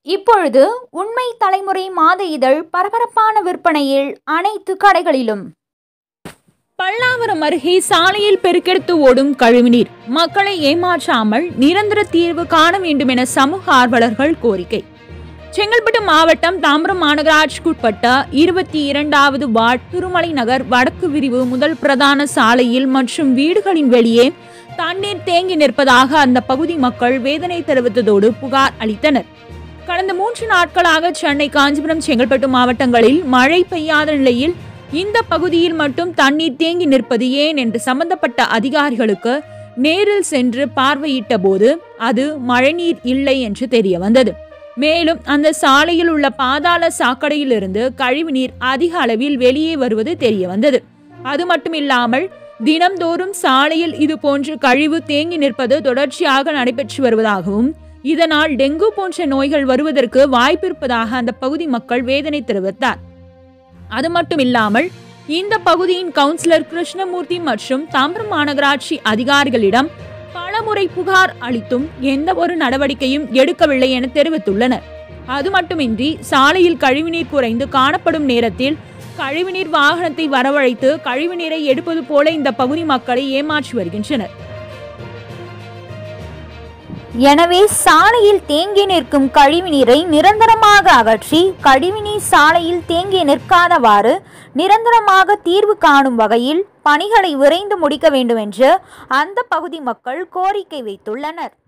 இப்பொழுது உண்மை தலைமுறை மாத இதழ் பரபரப்பான விற்பனையில் அனைத்து கடைகளிலும் பல்லாவரம் அருகே சாலையில் பெருக்கெடுத்து ஓடும் கழிவுநீர் மக்களை ஏமாற்றாமல் நிரந்தர தீர்வு காண வேண்டும் என சமூக ஆர்வலர்கள் கோரிக்கை செங்கல்பட்டு மாவட்டம் தாம்பரம் மாநகராட்சிக்குட்பட்ட இருபத்தி இரண்டாவது வார்டு திருமலை நகர் வடக்கு விரிவு முதல் பிரதான சாலையில் மற்றும் வீடுகளின் வெளியே தண்ணீர் தேங்கி நிற்பதாக அந்த பகுதி மக்கள் வேதனை தெரிவித்ததோடு புகார் அளித்தனர் கடந்த மூன்று நாட்களாக சென்னை காஞ்சிபுரம் செங்கல்பட்டு மாவட்டங்களில் மழை பெய்யாத நிலையில் இந்த பகுதியில் மட்டும் தண்ணீர் தேங்கி நிற்பது ஏன் என்று சம்பந்தப்பட்ட அதிகாரிகளுக்கு நேரில் சென்று பார்வையிட்ட போது அது மழைநீர் இல்லை என்று தெரிய வந்தது மேலும் அந்த சாலையில் உள்ள பாதாள சாக்கடையிலிருந்து கழிவுநீர் அதிக அளவில் வெளியே வருவது தெரிய வந்தது அது மட்டுமில்லாமல் தினம்தோறும் சாலையில் இது போன்று கழிவு தேங்கி நிற்பது தொடர்ச்சியாக நடைபெற்று வருவதாகவும் இதனால் டெங்கு போன்ற நோய்கள் வருவதற்கு வாய்ப்பிருப்பதாக அந்த பகுதி மக்கள் வேதனை தெரிவித்தார் அது மட்டும் இல்லாமல் இந்த பகுதியின் கவுன்சிலர் கிருஷ்ணமூர்த்தி மற்றும் தாம்பரம் மாநகராட்சி அதிகாரிகளிடம் பலமுறை புகார் அளித்தும் எந்த ஒரு நடவடிக்கையும் எடுக்கவில்லை என தெரிவித்துள்ளனர் அது மட்டுமின்றி சாலையில் கழிவுநீர் குறைந்து காணப்படும் நேரத்தில் கழிவுநீர் வாகனத்தை வரவழைத்து கழிவுநீரை எடுப்பது போல இந்த பகுதி மக்களை ஏமாற்றி வருகின்றனர் எனவே சாலையில் தேங்கி நிற்கும் கழிவுநீரை நிரந்தரமாக அகற்றி கழிவுநீர் சாலையில் தேங்கி நிற்காதவாறு நிரந்தரமாக தீர்வு காணும் வகையில் பணிகளை விரைந்து முடிக்க வேண்டும் என்று அந்த பகுதி மக்கள் கோரிக்கை வைத்துள்ளனர்